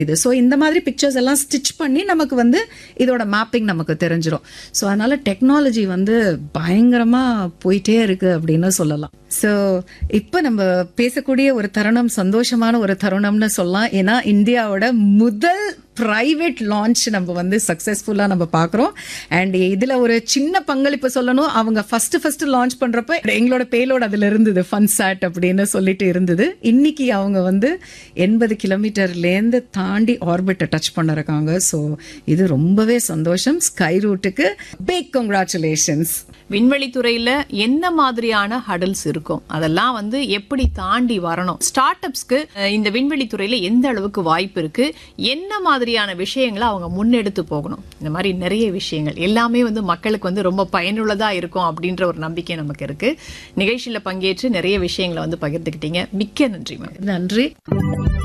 இது ஸோ இந்த மாதிரி பிக்சர்ஸ் எல்லாம் ஸ்டிச் பண்ணி நமக்கு வந்து இதோட மேப்பிங் நமக்கு தெரிஞ்சிடும் ஸோ அதனால டெக்னாலஜி வந்து பயங்கரமா போயிட்டே இருக்கு அப்படின்னு சொல்லலாம் ஸோ இப்போ நம்ம பேசக்கூடிய ஒரு தருணம் சந்தோஷமான ஒரு தருணம்னு சொல்லலாம் ஏன்னா இந்தியாவோட முதல் பிரைவேட் லான்ச் நம்ம வந்து சக்சஸ்ஃபுல்லா நம்ம பார்க்குறோம் அண்ட் இதுல ஒரு சின்ன பங்களிப்பு சொல்லணும் அவங்க ஃபர்ஸ்ட் ஃபர்ஸ்ட் லான்ச் பண்றப்ப எங்களோட பேலோட அதுல இருந்தது ஃபன் சாட் அப்படின்னு சொல்லிட்டு இருந்தது இன்னைக்கு அவங்க வந்து எண்பது கிலோமீட்டர்லேருந்து தாண்டி ஆர்பிட்டை டச் பண்ணிருக்காங்க ஸோ இது ரொம்பவே சந்தோஷம் ஸ்கை ரூட்டுக்கு பிக் கங்க்ராச்சுலேஷன்ஸ் விண்வெளி துறையில என்ன மாதிரியான ஹடல்ஸ் இருக்கும் அதெல்லாம் வந்து எப்படி தாண்டி வரணும் ஸ்டார்ட் அப்ஸ்க்கு இந்த விண்வெளி துறையில எந்த அளவுக்கு வாய்ப்பு இருக்கு என்ன மாதிரியான விஷயங்களை அவங்க முன்னெடுத்து போகணும் இந்த மாதிரி நிறைய விஷயங்கள் எல்லாமே வந்து மக்களுக்கு வந்து ரொம்ப பயனுள்ளதா இருக்கும் அப்படின்ற ஒரு நம்பிக்கை நமக்கு இருக்கு நிகழ்ச்சியில பங்கேற்று நிறைய விஷயங்களை வந்து பகிர்ந்துக்கிட்டீங்க மிக்க நன்றி மேம் நன்றி